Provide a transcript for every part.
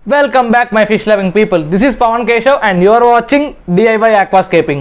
Welcome back my fish loving people. This is Pawan Keshav and you are watching DIY Aquascaping.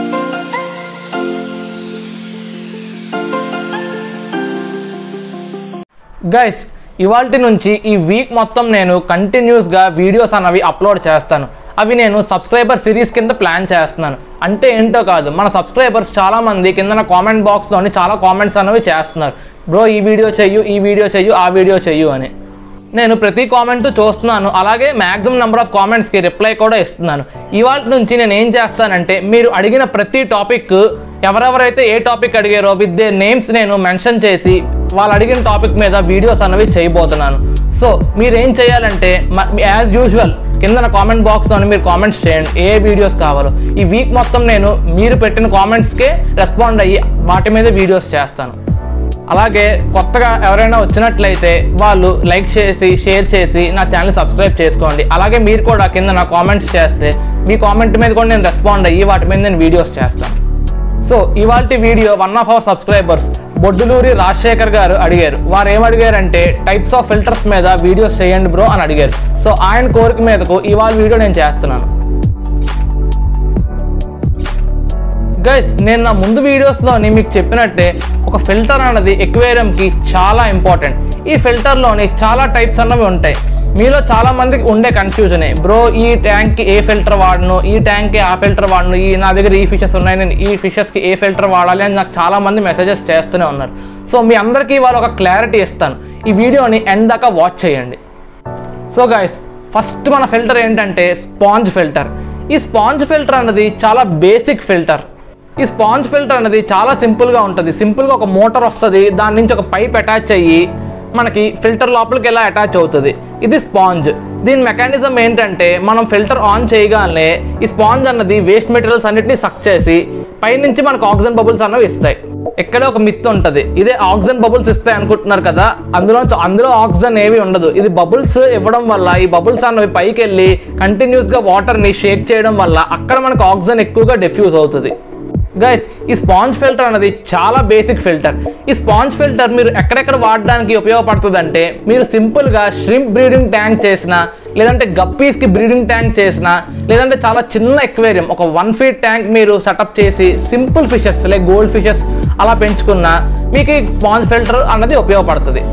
Guys ఇవాల్టి నుంచి ఈ week మొత్తం నేను కంటిన్యూస్గా వీడియోస్ అన్నవి అప్లోడ్ చేస్తాను అవి నేను సబ్స్క్రైబర్ సిరీస్ కింద ప్లాన్ చేస్తున్నాను అంటే ఏంటో కాదు మన సబ్స్క్రైబర్స్ చాలామంది కింద కామెంట్ బాక్స్లోని చాలా కామెంట్స్ అనేవి చేస్తున్నారు బ్రో ఈ వీడియో చెయ్యు ఈ వీడియో చెయ్యు ఆ వీడియో చెయ్యు అని నేను ప్రతి కామెంట్ చూస్తున్నాను అలాగే మ్యాక్సిమం నెంబర్ ఆఫ్ కామెంట్స్కి రిప్లై కూడా ఇస్తున్నాను ఇవాళ నుంచి నేను ఏం చేస్తానంటే మీరు అడిగిన ప్రతి టాపిక్ ఎవరెవరైతే ఏ టాపిక్ అడిగారో విత్ దే నేమ్స్ నేను మెన్షన్ చేసి వాళ్ళు అడిగిన టాపిక్ మీద వీడియోస్ అనేవి చేయబోతున్నాను సో మీరు ఏం చేయాలంటే యాజ్ యూజువల్ కింద కామెంట్ బాక్స్లో మీరు కామెంట్స్ చేయండి ఏ వీడియోస్ కావాలో ఈ వీక్ మొత్తం నేను మీరు పెట్టిన కామెంట్స్కే రెస్పాండ్ అయ్యి వాటి మీద వీడియోస్ చేస్తాను అలాగే కొత్తగా ఎవరైనా వచ్చినట్లయితే వాళ్ళు లైక్ చేసి షేర్ చేసి నా ఛానల్ సబ్స్క్రైబ్ చేసుకోండి అలాగే మీరు కూడా కింద నా కామెంట్స్ చేస్తే మీ కామెంట్ మీద కూడా నేను రెస్పాండ్ అయ్యి వాటి మీద నేను వీడియోస్ చేస్తాను సో ఇవాళ video one of our subscribers Bodduluri Rajasekhar garu అడిగారు వారు ఏం అడిగారంటే టైప్స్ ఆఫ్ ఫిల్టర్స్ మీద వీడియోస్ చేయండి బ్రో అని అడిగారు సో ఆయన కోరిక మీదకు ఇవాళ వీడియో నేను చేస్తున్నాను గైస్ నేను నా ముందు వీడియోస్లోని మీకు చెప్పినట్టే ఒక ఫిల్టర్ అన్నది ఎక్వేరియంకి చాలా ఇంపార్టెంట్ ఈ ఫిల్టర్లోని చాలా టైప్స్ అన్నవి ఉంటాయి మీలో చాలా మందికి ఉండే కన్ఫ్యూజనే బ్రో ఈ ట్యాంక్కి ఏ ఫిల్టర్ వాడను ఈ ట్యాంక్కి ఆ ఫిల్టర్ వాడను ఈ నా దగ్గర ఈ ఫిషెస్ ఉన్నాయి నేను ఈ ఫిషెస్కి ఏ ఫిల్టర్ వాడాలి అని నాకు చాలా మంది మెసేజెస్ చేస్తూనే ఉన్నారు సో మీ అందరికీ ఇవాళ ఒక క్లారిటీ ఇస్తాను ఈ వీడియోని ఎండ్ దాకా వాచ్ చేయండి సో గైస్ ఫస్ట్ మన ఫిల్టర్ ఏంటంటే స్పాంజ్ ఫిల్టర్ ఈ స్పాంజ్ ఫిల్టర్ అన్నది చాలా బేసిక్ ఫిల్టర్ ఈ స్పాంజ్ ఫిల్టర్ అనేది చాలా సింపుల్గా ఉంటుంది సింపుల్గా ఒక మోటార్ వస్తుంది దాని నుంచి ఒక పైప్ అటాచ్ అయ్యి మనకి ఫిల్టర్ లోపలికి ఎలా అటాచ్ అవుతుంది ఇది స్పాంజ్ దీని మెకానిజం ఏంటంటే మనం ఫిల్టర్ ఆన్ చేయగానే ఈ స్పాంజ్ అన్నది వేస్ట్ మెటీరియల్స్ అన్నిటిని సక్ చేసి పైనుంచి మనకు ఆక్సిజన్ బబుల్స్ అన్నవి ఇస్తాయి ఎక్కడే ఒక మిత్ ఉంటుంది ఇదే ఆక్సిజన్ బబుల్స్ ఇస్తాయి అనుకుంటున్నారు కదా అందులో అందులో ఆక్సిజన్ ఏవి ఉండదు ఇది బబుల్స్ ఇవ్వడం వల్ల ఈ బబుల్స్ అన్నవి పైకి వెళ్ళి కంటిన్యూస్గా వాటర్ని షేక్ చేయడం వల్ల అక్కడ మనకు ఆక్సిజన్ ఎక్కువగా డిఫ్యూజ్ అవుతుంది గైస్ ఈ స్పాంజ్ ఫిల్టర్ అనేది చాలా బేసిక్ ఫిల్టర్ ఈ స్పాంజ్ ఫిల్టర్ మీరు ఎక్కడెక్కడ వాడడానికి ఉపయోగపడుతుంది అంటే మీరు సింపుల్గా ష్రింప్ బ్రీడింగ్ ట్యాంక్ చేసిన లేదంటే గప్పీస్కి బ్రీడింగ్ ట్యాంక్ చేసిన లేదంటే చాలా చిన్న ఎక్వేరియం ఒక వన్ ఫీట్ ట్యాంక్ మీరు సెటప్ చేసి simple fishes like gold fishes అలా పెంచుకున్న మీకు ఈ స్పాంజ్ ఫిల్టర్ అన్నది ఉపయోగపడుతుంది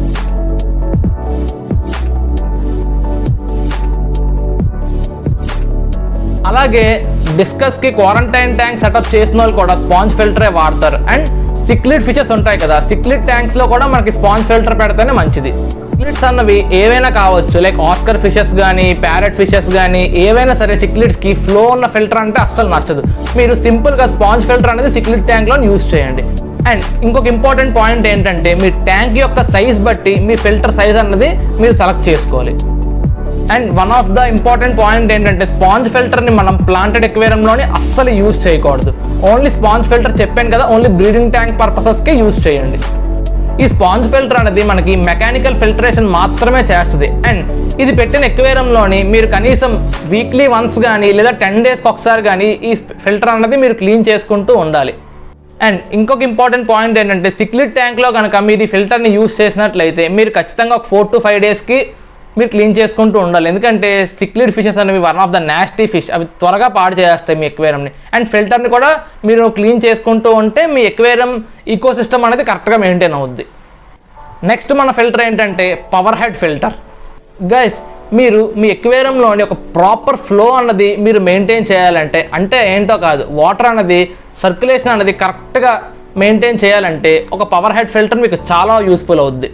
అలాగే డిస్కస్కి క్వారంటైన్ ట్యాంక్ సెటప్ చేసిన వాళ్ళు కూడా స్పాంజ్ ఫిల్టరే వాడతారు అండ్ సిక్లిడ్ ఫిషెస్ ఉంటాయి కదా సిక్లిడ్ ట్యాంక్స్లో కూడా మనకి స్పాంజ్ ఫిల్టర్ పెడితేనే మంచిది సిక్లిడ్స్ అన్నవి ఏవైనా కావచ్చు లైక్ ఆస్కర్ ఫిషెస్ కానీ ప్యారెట్ ఫిషెస్ కానీ ఏవైనా సరే సిక్లిడ్స్కి ఫ్లో ఉన్న ఫిల్టర్ అంటే అస్సలు నచ్చదు మీరు సింపుల్గా స్పాంజ్ ఫిల్టర్ అనేది సిక్లిడ్ ట్యాంక్లో యూస్ చేయండి అండ్ ఇంకొక ఇంపార్టెంట్ పాయింట్ ఏంటంటే మీ ట్యాంక్ యొక్క సైజ్ బట్టి మీ ఫిల్టర్ సైజ్ అన్నది మీరు సెలెక్ట్ చేసుకోవాలి and one of the important point ఏంటంటే స్పాంజ్ ఫిల్టర్ని మనం ప్లాంటెడ్ ఎక్వేరియంలోని అస్సలు యూజ్ చేయకూడదు ఓన్లీ స్పాంజ్ ఫిల్టర్ చెప్పాను కదా ఓన్లీ బ్రీడింగ్ ట్యాంక్ పర్పసెస్కే యూజ్ చేయండి ఈ స్పాంజ్ ఫిల్టర్ అనేది మనకి మెకానికల్ ఫిల్టరేషన్ మాత్రమే చేస్తుంది అండ్ ఇది పెట్టిన ఎక్వేరియంలోని మీరు కనీసం వీక్లీ వన్స్ కానీ లేదా టెన్ డేస్కి ఒకసారి కానీ ఈ ఫిల్టర్ అనేది మీరు క్లీన్ చేసుకుంటూ ఉండాలి అండ్ ఇంకొక ఇంపార్టెంట్ పాయింట్ ఏంటంటే సిక్లిడ్ ట్యాంక్లో కనుక మీరు ఈ ఫిల్టర్ని యూజ్ చేసినట్లయితే మీరు ఖచ్చితంగా ఒక ఫోర్ టు ఫైవ్ డేస్కి మీరు క్లీన్ చేసుకుంటూ ఉండాలి ఎందుకంటే సిక్లిడ్ ఫిషెస్ అనేవి one of the nasty fish అవి త్వరగా పాడు చేస్తాయి మీ ఎక్వేరియంని అండ్ ఫిల్టర్ని కూడా మీరు క్లీన్ చేసుకుంటూ ఉంటే మీ ఎక్వేరియం ఈకో సిస్టమ్ అనేది కరెక్ట్గా మెయింటైన్ అవుద్ది నెక్స్ట్ మన ఫిల్టర్ ఏంటంటే పవర్ హెడ్ ఫిల్టర్ గైస్ మీరు మీ ఎక్వేరియంలోని ఒక ప్రాపర్ ఫ్లో అన్నది మీరు మెయింటైన్ చేయాలంటే అంటే ఏంటో కాదు వాటర్ అన్నది సర్క్యులేషన్ అనేది కరెక్ట్గా మెయింటైన్ చేయాలంటే ఒక పవర్ హెడ్ ఫిల్టర్ మీకు చాలా యూస్ఫుల్ అవుద్ది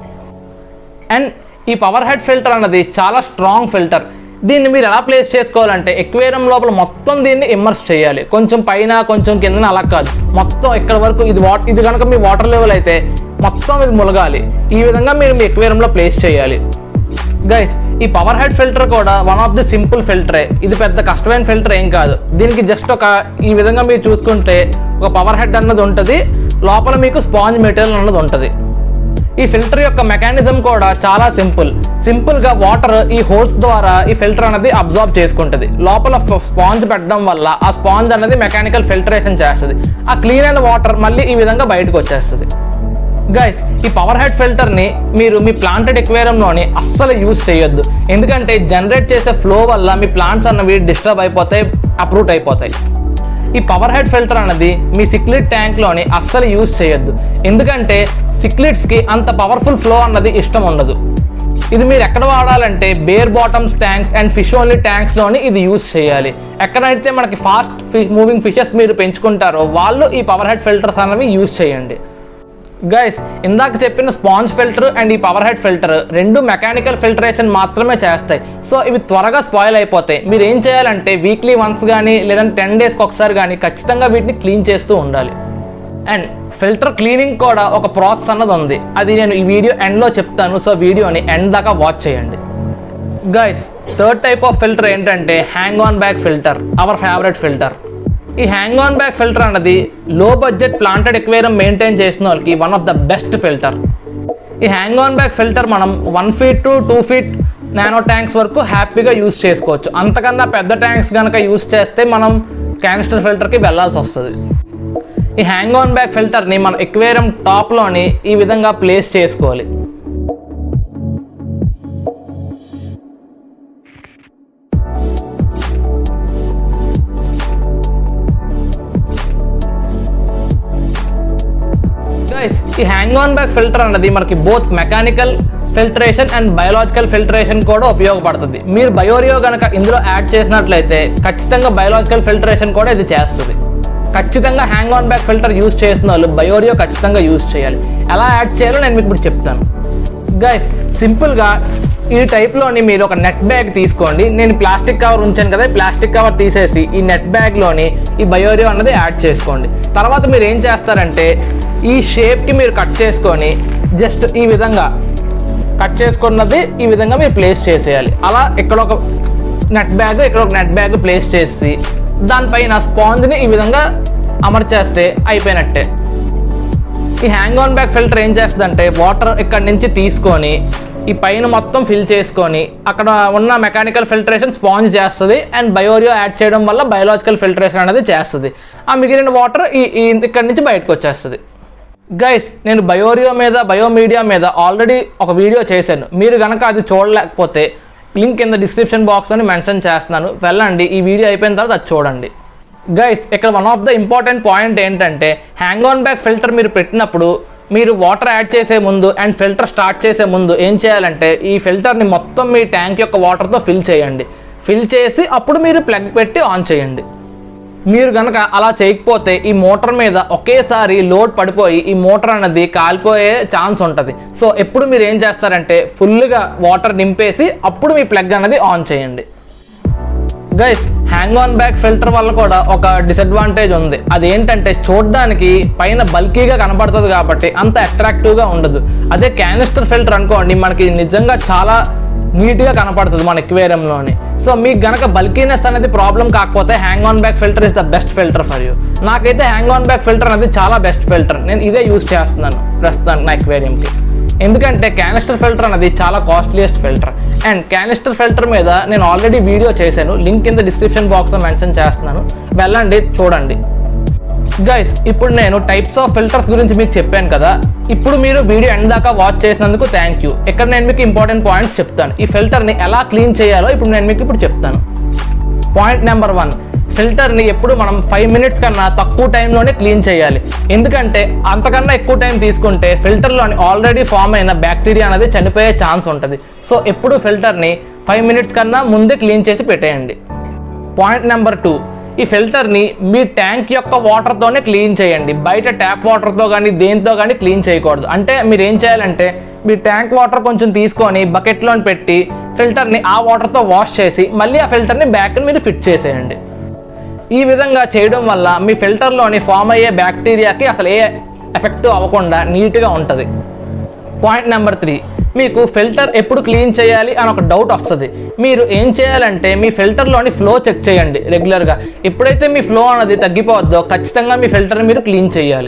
అండ్ ఈ పవర్ హెడ్ ఫిల్టర్ అన్నది చాలా స్ట్రాంగ్ ఫిల్టర్ దీన్ని మీరు ఎలా ప్లేస్ చేసుకోవాలంటే ఎక్వేరియం లోపల మొత్తం దీన్ని ఇమ్మర్స్ చేయాలి కొంచెం పైన కొంచెం కింద అలా కాదు మొత్తం ఇక్కడ వరకు ఇది వాటర్ ఇది కనుక మీ వాటర్ లెవెల్ అయితే మొత్తం ఇది ములగాలి ఈ విధంగా మీరు మీ ఎక్వేరియంలో ప్లేస్ చేయాలి గైస్ ఈ పవర్ హెడ్ ఫిల్టర్ కూడా వన్ ఆఫ్ ది సింపుల్ ఫిల్టరే ఇది పెద్ద కష్టమైన ఫిల్టర్ ఏం కాదు దీనికి జస్ట్ ఒక ఈ విధంగా మీరు చూసుకుంటే ఒక పవర్ హెడ్ అన్నది ఉంటుంది లోపల మీకు స్పాంజ్ మెటీరియల్ అన్నది ఉంటుంది ఈ ఫిల్టర్ యొక్క మెకానిజం కూడా చాలా సింపుల్ సింపుల్ గా వాటర్ ఈ హోల్స్ ద్వారా ఈ ఫిల్టర్ అనేది అబ్జార్బ్ చేసుకుంటుంది లోపల స్పాంజ్ పెట్టడం వల్ల ఆ స్పాంజ్ అనేది మెకానికల్ ఫిల్టరేషన్ చేస్తుంది ఆ క్లీన్ అయిన వాటర్ మళ్ళీ ఈ విధంగా బయటకు వచ్చేస్తుంది గైస్ ఈ పవర్ హెడ్ ఫిల్టర్ని మీరు మీ ప్లాంటెడ్ ఎక్వేరియంలోని అస్సలు యూజ్ చేయొద్దు ఎందుకంటే జనరేట్ చేసే ఫ్లో వల్ల మీ ప్లాంట్స్ అన్నవి డిస్టర్బ్ అయిపోతాయి అప్రూట్ అయిపోతాయి ఈ పవర్ హెడ్ ఫిల్టర్ అన్నది మీ సిక్లిడ్ ట్యాంక్లోని అస్సలు యూజ్ చేయొద్దు ఎందుకంటే సిక్లిడ్స్కి అంత పవర్ఫుల్ ఫ్లో అన్నది ఇష్టం ఉండదు ఇది మీరు ఎక్కడ వాడాలంటే bare bottoms tanks and fish only ట్యాంక్స్లోని ఇది యూజ్ చేయాలి ఎక్కడైతే మనకి ఫాస్ట్ మూవింగ్ ఫిషెస్ మీరు పెంచుకుంటారో వాళ్ళు ఈ పవర్ హెడ్ ఫిల్టర్స్ అనేవి యూజ్ చేయండి గైస్ ఇందాక చెప్పిన స్పాంజ్ ఫిల్టర్ అండ్ ఈ పవర్ హెడ్ ఫిల్టర్ రెండు మెకానికల్ ఫిల్టరేషన్ మాత్రమే చేస్తాయి సో ఇవి త్వరగా స్పాయిల్ అయిపోతాయి మీరు ఏం చేయాలంటే వీక్లీ వన్స్ కానీ లేదంటే టెన్ డేస్కి ఒకసారి కానీ ఖచ్చితంగా వీటిని క్లీన్ చేస్తూ ఉండాలి అండ్ ఫిల్టర్ క్లీనింగ్ కూడా ఒక ప్రాసెస్ అన్నది ఉంది అది నేను ఈ వీడియో ఎండ్లో చెప్తాను సో వీడియోని ఎండ్ దాకా వాచ్ చేయండి guys third type of filter ఏంటంటే hang on back filter our favourite filter ఈ హ్యాంగ్ ఆన్ బ్యాక్ ఫిల్టర్ అన్నది low budget planted aquarium maintain చేసిన వాళ్ళకి one of the best filter ఈ హ్యాంగ్ ఆన్ బ్యాక్ ఫిల్టర్ మనం one feet to two feet nano tanks వరకు హ్యాపీగా use చేసుకోవచ్చు అంతకన్నా పెద్ద ట్యాంక్స్ కనుక యూస్ చేస్తే మనం క్యానిస్టర్ ఫిల్టర్కి వెళ్ళాల్సి వస్తుంది ఈ హ్యాంగ్ ఆన్ బ్యాక్ ఫిల్టర్ని మనం ఎక్వేరియం టాప్లోని ఈ విధంగా ప్లేస్ చేసుకోవాలి గైస్ ఈ హ్యాంగ్ ఆన్ బ్యాక్ ఫిల్టర్ అన్నది మనకి both mechanical filtration and biological filtration కూడా ఉపయోగపడుతుంది మీరు బయోరియో కనుక ఇందులో యాడ్ చేసినట్లయితే ఖచ్చితంగా బయోలాజికల్ ఫిల్టరేషన్ కూడా ఇది చేస్తుంది ఖచ్చితంగా hang on back filter use చేసిన వాళ్ళు బయోరియో ఖచ్చితంగా యూస్ చేయాలి ఎలా యాడ్ చేయాలో నేను మీకు ఇప్పుడు చెప్తాను గైస్ సింపుల్గా ఈ టైప్లోని మీరు ఒక నెట్ బ్యాగ్ తీసుకోండి నేను ప్లాస్టిక్ కవర్ ఉంచాను కదా ప్లాస్టిక్ కవర్ తీసేసి ఈ నెట్ బ్యాగ్లోని ఈ బయోరియో అన్నది యాడ్ చేసుకోండి తర్వాత మీరు ఏం చేస్తారంటే ఈ షేప్కి మీరు కట్ చేసుకొని జస్ట్ ఈ విధంగా కట్ చేసుకున్నది ఈ విధంగా మీరు ప్లేస్ చేసేయాలి అలా ఇక్కడ ఒక నెట్ బ్యాగ్ ఇక్కడ ఒక నెట్ బ్యాగ్ ప్లేస్ చేసి దానిపైన స్పాంజ్ని ఈ విధంగా అమర్చేస్తే అయిపోయినట్టే ఈ హ్యాంగ్ ఆన్ బ్యాక్ ఫిల్టర్ ఏం చేస్తుందంటే వాటర్ ఇక్కడ నుంచి తీసుకొని ఈ పైన మొత్తం ఫిల్ చేసుకొని అక్కడ ఉన్న మెకానికల్ ఫిల్టరేషన్ స్పాంజ్ చేస్తుంది అండ్ బయోరియో యాడ్ చేయడం వల్ల బయోలాజికల్ ఫిల్టరేషన్ అనేది చేస్తుంది ఆ మిగిలిన వాటర్ ఈ ఈ ఇక్కడ నుంచి బయటకు వచ్చేస్తుంది గైస్ నేను బయోరియో మీద బయోమీడియా మీద ఆల్రెడీ ఒక వీడియో చేశాను మీరు కనుక అది చూడలేకపోతే లింక్ కింద డిస్క్రిప్షన్ బాక్స్లో మెన్షన్ చేస్తున్నాను వెళ్ళండి ఈ వీడియో అయిపోయిన తర్వాత అది చూడండి గైస్ ఇక్కడ one of the important point ఏంటంటే హ్యాంగ్ ఆన్ బ్యాక్ ఫిల్టర్ మీరు పెట్టినప్పుడు మీరు వాటర్ యాడ్ చేసే ముందు అండ్ ఫిల్టర్ స్టార్ట్ చేసే ముందు ఏం చేయాలంటే ఈ ఫిల్టర్ని మొత్తం మీ ట్యాంక్ యొక్క వాటర్తో ఫిల్ చేయండి ఫిల్ చేసి అప్పుడు మీరు ప్లగ్ పెట్టి ఆన్ చేయండి మీరు కనుక అలా చేయకపోతే ఈ మోటార్ మీద ఒకేసారి లోడ్ పడిపోయి ఈ మోటార్ అనేది కాలిపోయే ఛాన్స్ ఉంటుంది సో ఎప్పుడు మీరు ఏం చేస్తారంటే ఫుల్గా వాటర్ నింపేసి అప్పుడు మీ ప్లగ్ అనేది ఆన్ చేయండి guys hang on back filter వల్ల కూడా ఒక డిసడ్వాంటేజ్ ఉంది అదేంటంటే చూడడానికి పైన బల్కీగా కనబడుతుంది కాబట్టి అంత అట్రాక్టివ్గా ఉండదు అదే క్యానిస్టర్ ఫిల్టర్ అనుకోండి మనకి నిజంగా చాలా నీట్గా కనపడుతుంది మన ఎక్వేరియంలోని సో మీకు గనక బల్కీనెస్ అనేది ప్రాబ్లం కాకపోతే hang on back filter is the best filter for you నాకైతే హ్యాంగ్ ఆన్ బ్యాక్ ఫిల్టర్ అనేది చాలా బెస్ట్ ఫిల్టర్ నేను ఇదే యూస్ చేస్తున్నాను ప్రస్తుతానికి నా ఎక్వేరియంకి ఎందుకంటే క్యానిస్టర్ ఫిల్టర్ అనేది చాలా costliest filter and canister filter మీద నేను ఆల్రెడీ వీడియో చేశాను లింక్ కింద డిస్క్రిప్షన్ బాక్స్లో మెన్షన్ చేస్తున్నాను వెళ్ళండి చూడండి గైస్ ఇప్పుడు నేను టైప్స్ ఆఫ్ ఫిల్టర్స్ గురించి మీకు చెప్పాను కదా ఇప్పుడు మీరు వీడియో ఎండ్ దాకా వాచ్ చేసినందుకు థ్యాంక్ యూ ఇక్కడ నేను మీకు ఇంపార్టెంట్ పాయింట్స్ చెప్తాను ఈ ఫిల్టర్ని ఎలా క్లీన్ చేయాలో ఇప్పుడు నేను మీకు ఇప్పుడు చెప్తాను పాయింట్ నెంబర్ వన్ ఫిల్టర్ని ఎప్పుడు మనం ఫైవ్ మినిట్స్ కన్నా తక్కువ టైంలోనే క్లీన్ చేయాలి ఎందుకంటే అంతకన్నా ఎక్కువ టైం తీసుకుంటే ఫిల్టర్లోని ఆల్రెడీ ఫామ్ అయిన బ్యాక్టీరియా అనేది చనిపోయే ఛాన్స్ ఉంటుంది సో ఎప్పుడు ఫిల్టర్ని ఫైవ్ మినిట్స్ కన్నా ముందే క్లీన్ చేసి పెట్టేయండి పాయింట్ నెంబర్ టూ ఈ ఫిల్టర్ని మీ ట్యాంక్ యొక్క వాటర్తోనే క్లీన్ చేయండి బయట ట్యాప్ వాటర్తో కానీ దేంతో కానీ క్లీన్ చేయకూడదు అంటే మీరు ఏం చేయాలంటే మీ ట్యాంక్ వాటర్ కొంచెం తీసుకొని బకెట్లో పెట్టి ఫిల్టర్ని ఆ వాటర్తో వాష్ చేసి మళ్ళీ ఆ ఫిల్టర్ని బ్యాక్ మీరు ఫిట్ చేసేయండి ఈ విధంగా చేయడం వల్ల మీ ఫిల్టర్లోని ఫామ్ అయ్యే బ్యాక్టీరియాకి అసలు ఏ ఎఫెక్ట్ అవ్వకుండా నీట్గా ఉంటుంది పాయింట్ నెంబర్ త్రీ మీకు ఫిల్టర్ ఎప్పుడు క్లీన్ చేయాలి అని ఒక డౌట్ వస్తుంది మీరు ఏం చేయాలంటే మీ ఫిల్టర్లోని ఫ్లో చెక్ చేయండి రెగ్యులర్గా ఎప్పుడైతే మీ ఫ్లో అనేది తగ్గిపోద్దో ఖచ్చితంగా మీ ఫిల్టర్ని మీరు క్లీన్ చేయాలి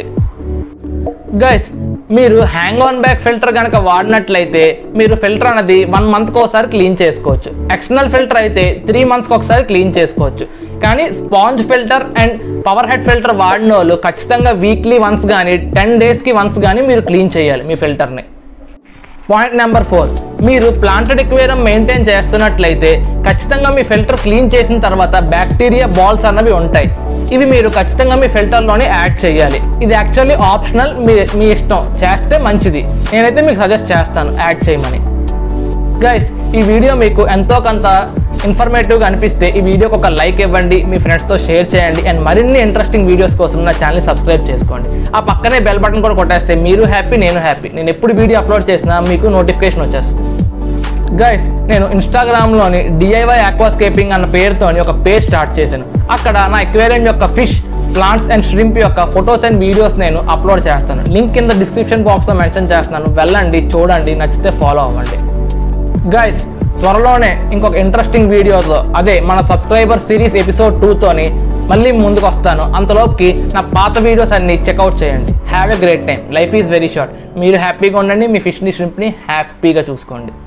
గైస్ మీరు హ్యాంగ్ ఆన్ బ్యాక్ ఫిల్టర్ కనుక వాడినట్లయితే మీరు ఫిల్టర్ అనేది వన్ మంత్కి ఒకసారి క్లీన్ చేసుకోవచ్చు ఎక్స్టర్నల్ ఫిల్టర్ అయితే త్రీ మంత్స్కి ఒకసారి క్లీన్ చేసుకోవచ్చు కానీ sponge filter and power head filter వాడిన వాళ్ళు ఖచ్చితంగా వీక్లీ వన్స్ కానీ టెన్ డేస్కి వన్స్ కానీ మీరు క్లీన్ చేయాలి మీ ఫిల్టర్ని పాయింట్ నెంబర్ ఫోర్ మీరు ప్లాంటెడ్ ఎక్వేరియం మెయింటైన్ చేస్తున్నట్లయితే ఖచ్చితంగా మీ ఫిల్టర్ క్లీన్ చేసిన తర్వాత బ్యాక్టీరియా బాల్స్ అన్నవి ఉంటాయి ఇవి మీరు ఖచ్చితంగా మీ ఫిల్టర్లోనే యాడ్ చేయాలి ఇది యాక్చువల్లీ ఆప్షనల్ మీ మీ ఇష్టం చేస్తే మంచిది నేనైతే మీకు సజెస్ట్ చేస్తాను యాడ్ చేయమని గైస్ ఈ వీడియో మీకు ఎంతో కొంత ఇన్ఫర్మేటివ్గా అనిపిస్తే ఈ వీడియోకి ఒక లైక్ ఇవ్వండి మీ ఫ్రెండ్స్తో షేర్ చేయండి అండ్ మరిన్ని ఇంట్రెస్టింగ్ వీడియోస్ కోసం నా ఛానల్ సబ్స్క్రైబ్ చేసుకోండి ఆ పక్కనే బెల్ బటన్ కూడా కొట్టేస్తే మీరు హ్యాపీ నేను హ్యాపీ నేను ఎప్పుడు వీడియో అప్లోడ్ చేసినా మీకు నోటిఫికేషన్ వచ్చేస్తుంది గైస్ నేను ఇన్స్టాగ్రామ్లోని డిఐవై ఆక్వాస్కేపింగ్ అన్న పేరుతోని ఒక పేజ్ స్టార్ట్ చేశాను అక్కడ నా ఎక్వేరియం యొక్క ఫిష్ ప్లాంట్స్ అండ్ ష్రింప్ యొక్క ఫొటోస్ అండ్ వీడియోస్ నేను అప్లోడ్ చేస్తాను లింక్ కింద డిస్క్రిప్షన్ బాక్స్లో మెన్షన్ చేస్తున్నాను వెళ్ళండి చూడండి నచ్చితే ఫాలో అవ్వండి గైస్ త్వరలోనే ఇంకొక ఇంట్రెస్టింగ్ వీడియోతో అదే మన సబ్స్క్రైబర్ సిరీస్ ఎపిసోడ్ టూతోని మళ్ళీ ముందుకు వస్తాను అంతలోపుకి నా పాత వీడియోస్ అన్ని చెక్అవుట్ చేయండి have a great time life is very short మీరు హ్యాపీగా ఉండండి మీ ఫిష్ని ష్రింప్ని హ్యాపీగా చూసుకోండి